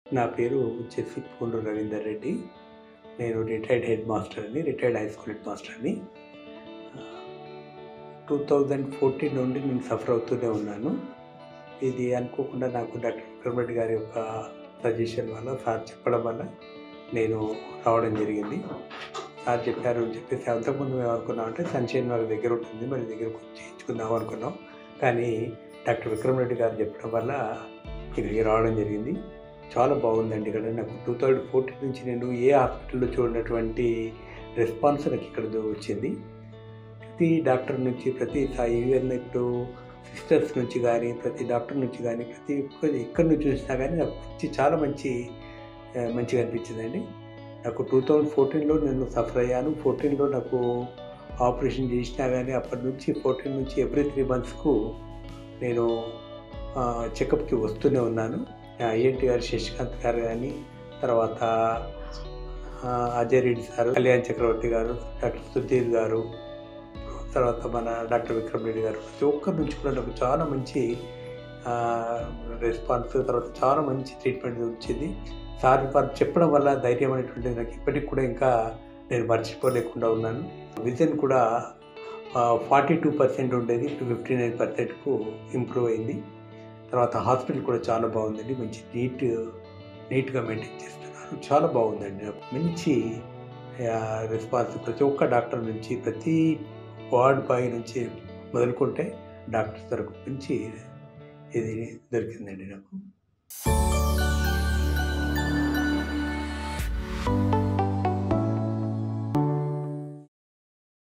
నా పేరు వచ్చేసి పూండ్రు రవీందర్ రెడ్డి నేను రిటైర్డ్ హెడ్ మాస్టర్ని రిటైర్డ్ హై స్కూల్ హెడ్ మాస్టర్ని టూ థౌజండ్ ఫోర్టీన్ నుండి నేను సఫర్ అవుతూనే ఉన్నాను ఇది అనుకోకుండా నాకు డాక్టర్ విక్రమ్ రెడ్డి గారి యొక్క సజెషన్ వల్ల సార్ చెప్పడం వల్ల నేను రావడం జరిగింది సార్ చెప్పారు అని చెప్పేసి అంతకుముందు మేము అనుకున్నాం అంటే సన్షైన్ వారి దగ్గర ఉంటుంది మరి దగ్గరకు వచ్చి చేయించుకుందాం అనుకున్నాం కానీ డాక్టర్ విక్రమ్ రెడ్డి గారు చెప్పడం వల్ల ఇక్కడికి రావడం జరిగింది చాలా బాగుందండి ఇక్కడ నాకు టూ థౌజండ్ ఫోర్టీన్ నుంచి నేను ఏ హాస్పిటల్లో చూడనటువంటి రెస్పాన్స్ నాకు ఇక్కడ వచ్చింది ప్రతి డాక్టర్ నుంచి ప్రతి ఈవెన్ ఇప్పుడు సిస్టర్స్ నుంచి కానీ ప్రతి డాక్టర్ నుంచి కానీ ప్రతి ఒక్క ఎక్కడి నుంచి చూసినా కానీ నాకు మంచి చాలా మంచి ఆ, మంచిగా అనిపించిందండి నాకు టూ థౌజండ్ ఫోర్టీన్లో నేను సఫర్ అయ్యాను ఫోర్టీన్లో నాకు ఆపరేషన్ చేసినా కానీ అప్పటి నుంచి ఫోర్టీన్ నుంచి ఎవ్రీ త్రీ మంత్స్కు నేను చెకప్కి వస్తూనే ఉన్నాను ఐఎన్టీ గారు శశికాంత్ గారు కానీ తర్వాత ఆ, అజయ్ రెడ్డి సార్ కళ్యాణ్ చక్రవర్తి గారు డాక్టర్ సుధీర్ గారు తర్వాత మన డాక్టర్ విక్రమ్ రెడ్డి గారు ప్రతి ఒక్కరి నుంచి కూడా నాకు చాలా మంచి ఆ, రెస్పాన్స్ తర్వాత చాలా మంచి ట్రీట్మెంట్ వచ్చింది సార్ వారు చెప్పడం వల్ల ధైర్యం అనేటువంటిది నాకు ఇప్పటికి కూడా ఇంకా నేను మర్చిపోలేకుండా ఉన్నాను విజన్ కూడా ఫార్టీ టూ పర్సెంట్ ఉండేది ఇప్పుడు ఫిఫ్టీ నైన్ పర్సెంట్కు ఇంప్రూవ్ అయింది తర్వాత హాస్పిటల్ కూడా చాలా బాగుందండి మంచి నీట్ నీట్గా మెయింటైన్ చేస్తున్నారు చాలా బాగుందండి నాకు మంచి రెస్పాన్స్ ప్రతి ఒక్క డాక్టర్ నుంచి ప్రతి వార్డ్ బాయ్ నుంచి మొదలుకుంటే డాక్టర్స్ వరకు మంచి ఇది దొరికిందండి నాకు